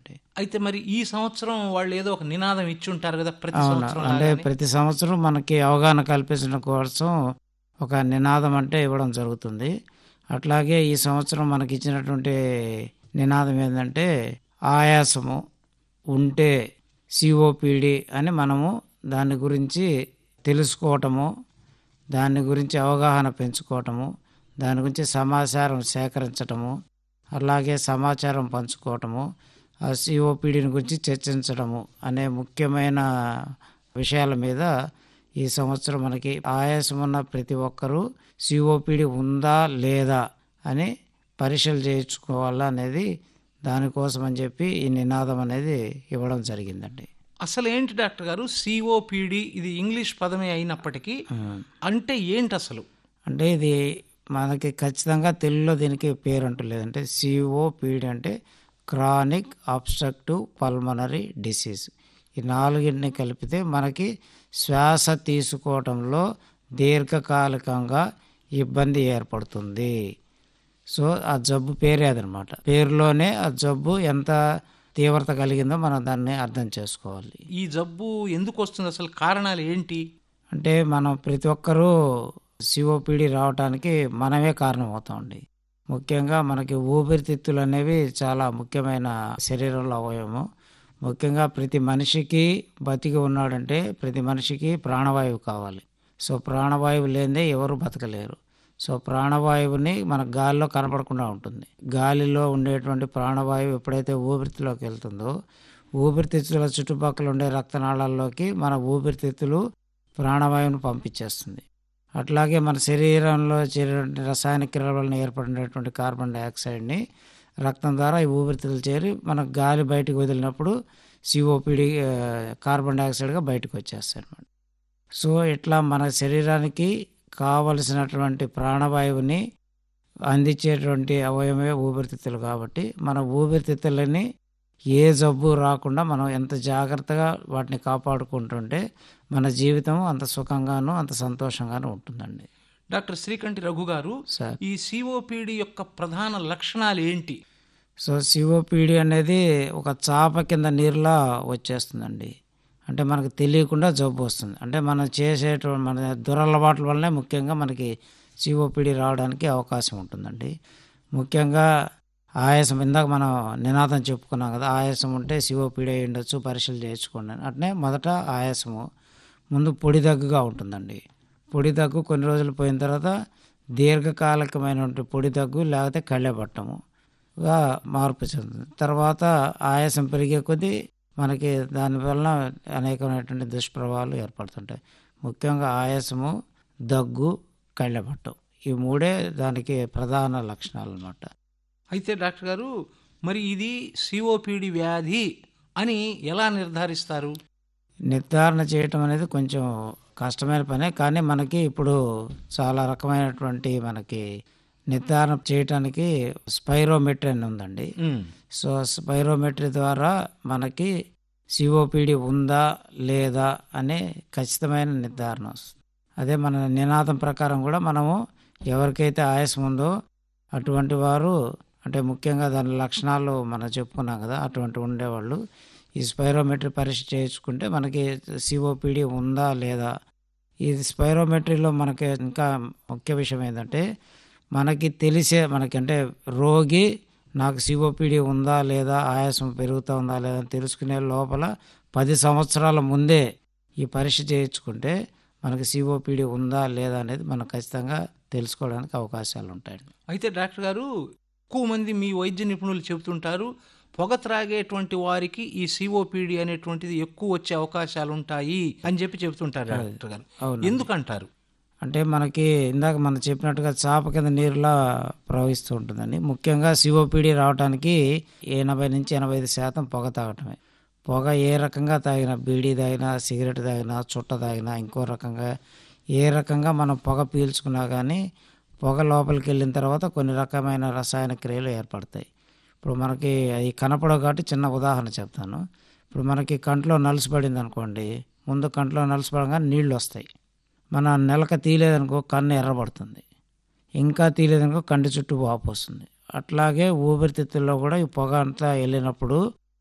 ఉంటుందండి అయితే మరి ఈ సంవత్సరం వాళ్ళు ఏదో ఒక నినాదం ఇచ్చి ఉంటారు కదా ప్రతి అవును సంవత్సరం అంటే లాగానే. ప్రతి సంవత్సరం మనకి అవగాహన కల్పించడం కోసం ఒక నినాదం అంటే ఇవ్వడం జరుగుతుంది అట్లాగే ఈ సంవత్సరం మనకి ఇచ్చినటువంటి నినాదం ఏంటంటే ఆయాసము ఉంటే సిఓపిడి అని మనము దాని గురించి తెలుసుకోవటము దాని గురించి అవగాహన పెంచుకోవటము దాని గురించి సమాచారం సేకరించటము అలాగే సమాచారం పంచుకోవటము ఆ సిఓపిడిని గురించి చర్చించడము అనే ముఖ్యమైన విషయాల మీద ఈ సంవత్సరం మనకి ఆయాసం ఉన్న ప్రతి ఒక్కరూ సిఓపిడి ఉందా లేదా అని పరీక్షలు చేయించుకోవాలా అనేది దానికోసం అని చెప్పి ఈ నినాదం అనేది ఇవ్వడం జరిగిందండి అసలు ఏంటి డాక్టర్ గారు సిఓపిడి ఇది ఇంగ్లీష్ పదమే అయినప్పటికీ అంటే ఏంటి అసలు అంటే ఇది మనకి ఖచ్చితంగా తెలుగులో దీనికి పేరు అంటూ లేదంటే సిఓపిడి అంటే క్రానిక్ అబ్స్ట్రక్టివ్ పల్మనరీ డిసీజ్ ఈ నాలుగింటిని కలిపితే మనకి శ్వాస తీసుకోవటంలో దీర్ఘకాలికంగా ఇబ్బంది ఏర్పడుతుంది సో ఆ జబ్బు పేరే అదనమాట పేరులోనే ఆ జబ్బు ఎంత తీవ్రత కలిగిందో మనం దాన్ని అర్థం చేసుకోవాలి ఈ జబ్బు ఎందుకు వస్తుంది అసలు కారణాలు ఏంటి అంటే మనం ప్రతి ఒక్కరూ సిఓపిడి రావడానికి మనమే కారణం అవుతామండి ముఖ్యంగా మనకి ఊపిరితిత్తులు అనేవి చాలా ముఖ్యమైన శరీరంలో అవయవము ముఖ్యంగా ప్రతి మనిషికి బతికి ఉన్నాడంటే ప్రతి మనిషికి ప్రాణవాయువు కావాలి సో ప్రాణవాయువు లేనిదే ఎవరు బతకలేరు సో ప్రాణవాయువుని మన గాలిలో కనపడకుండా ఉంటుంది గాలిలో ఉండేటువంటి ప్రాణవాయువు ఎప్పుడైతే ఊపిరితిత్తులోకి వెళ్తుందో ఊపిరితిత్తుల చుట్టుపక్కల ఉండే రక్తనాళాల్లోకి మన ఊపిరితిత్తులు ప్రాణవాయువును పంపించేస్తుంది అట్లాగే మన శరీరంలో చేరేటువంటి రసాయన క్రియల వలన ఏర్పడినటువంటి కార్బన్ డైఆక్సైడ్ని రక్తం ద్వారా ఈ ఊపిరితిత్తులు చేరి మన గాలి బయటకు వదిలినప్పుడు సిఓపిడి కార్బన్ డైఆక్సైడ్గా బయటకు వచ్చేస్తాయి అనమాట సో ఇట్లా మన శరీరానికి కావలసినటువంటి ప్రాణవాయువుని అందించేటువంటి అవయవమే ఊపిరితిత్తులు కాబట్టి మన ఊపిరితిత్తులని ఏ జబ్బు రాకుండా మనం ఎంత జాగ్రత్తగా వాటిని కాపాడుకుంటుంటే మన జీవితం అంత సుఖంగాను అంత సంతోషంగాను ఉంటుందండి డాక్టర్ శ్రీకంఠి రఘు గారు సార్ ఈ సిఓపిడి యొక్క ప్రధాన లక్షణాలు ఏంటి సో సిఓపిడి అనేది ఒక చాప కింద నీరులా వచ్చేస్తుందండి అంటే మనకు తెలియకుండా జబ్బు వస్తుంది అంటే మనం చేసేటువంటి మన దురలవాట్ల వల్లనే ముఖ్యంగా మనకి సిఓపిడి రావడానికి అవకాశం ఉంటుందండి ముఖ్యంగా ఆయాసం ఇందాక మనం నినాదం చెప్పుకున్నాం కదా ఆయాసం ఉంటే సిఓపిడి అయి ఉండొచ్చు పరీక్షలు చేయించుకోండి అని. అట్నే మొదట ఆయాసము ముందు పొడి దగ్గుగా ఉంటుందండి పొడి దగ్గు కొన్ని రోజులు పోయిన తర్వాత దీర్ఘకాలికమైనటువంటి పొడి దగ్గు లేకపోతే కళ్ళెపట్టము గా మార్పు చెందుతుంది తర్వాత ఆయాసం పెరిగే కొద్దీ మనకి దానివల్ల అనేకమైనటువంటి దుష్ప్రభావాలు ఏర్పడుతుంటాయి ముఖ్యంగా ఆయాసము దగ్గు కళ్ళెపట్టం ఈ మూడే దానికి ప్రధాన లక్షణాలు అన్నమాట అయితే డాక్టర్ గారు మరి ఇది సిఓపిడి వ్యాధి అని ఎలా నిర్ధారిస్తారు నిర్ధారణ చేయటం అనేది కొంచెం కష్టమైన పనే కానీ మనకి ఇప్పుడు చాలా రకమైనటువంటి మనకి నిర్ధారణ చేయటానికి స్పైరోమెట్రీ అని ఉందండి సో స్పైరోమెట్రీ ద్వారా మనకి సిఓపిడి ఉందా లేదా అనే ఖచ్చితమైన నిర్ధారణ వస్తుంది అదే మన నినాదం ప్రకారం కూడా మనము ఎవరికైతే ఆయాసం ఉందో అటువంటి వారు అంటే ముఖ్యంగా దాని లక్షణాలు మనం చెప్పుకున్నాం కదా అటువంటి ఉండేవాళ్ళు ఈ స్పైరోమెట్రీ పరీక్ష చేయించుకుంటే మనకి సిఓపిడి ఉందా లేదా ఈ స్పైరోమెట్రీలో మనకి ఇంకా ముఖ్య విషయం ఏంటంటే మనకి తెలిసే మనకి అంటే రోగి నాకు సిఓపిడి ఉందా లేదా ఆయాసం పెరుగుతూ ఉందా లేదా అని తెలుసుకునే లోపల పది సంవత్సరాల ముందే ఈ పరీక్ష చేయించుకుంటే మనకి సిఓపిడి ఉందా లేదా అనేది మనం ఖచ్చితంగా తెలుసుకోవడానికి అవకాశాలు ఉంటాయి అయితే డాక్టర్ గారు ఎక్కువ మంది మీ వైద్య నిపుణులు చెబుతుంటారు పొగ త్రాగేటువంటి వారికి ఈ సిఓపిడి అనేటువంటిది ఎక్కువ వచ్చే అవకాశాలు ఉంటాయి అని చెప్పి చెబుతుంటారు డాక్టర్ గారు అవును ఎందుకంటారు అంటే మనకి ఇందాక మనం చెప్పినట్టుగా చాప కింద నీరులా ప్రవహిస్తూ ఉంటుందండి ముఖ్యంగా సిఓపిడి రావడానికి ఎనభై నుంచి ఎనభై ఐదు శాతం పొగ తాగటమే పొగ ఏ రకంగా తాగినా బీడీ తాగినా సిగరెట్ తాగినా చుట్ట తాగినా ఇంకో రకంగా ఏ రకంగా మనం పొగ పీల్చుకున్నా కానీ పొగ లోపలికి వెళ్ళిన తర్వాత కొన్ని రకమైన రసాయన క్రియలు ఏర్పడతాయి ఇప్పుడు మనకి అవి కనపడవు కాబట్టి చిన్న ఉదాహరణ చెప్తాను ఇప్పుడు మనకి కంట్లో నలుసుపడింది అనుకోండి ముందు కంట్లో నలుసుపడగానే నీళ్ళు వస్తాయి మన నెలక తీయలేదనుకో కన్ను ఎర్రబడుతుంది ఇంకా తీయలేదనుకో కంటి చుట్టూ వాపు వస్తుంది అట్లాగే ఊపిరితిత్తుల్లో కూడా ఈ పొగ అంతా వెళ్ళినప్పుడు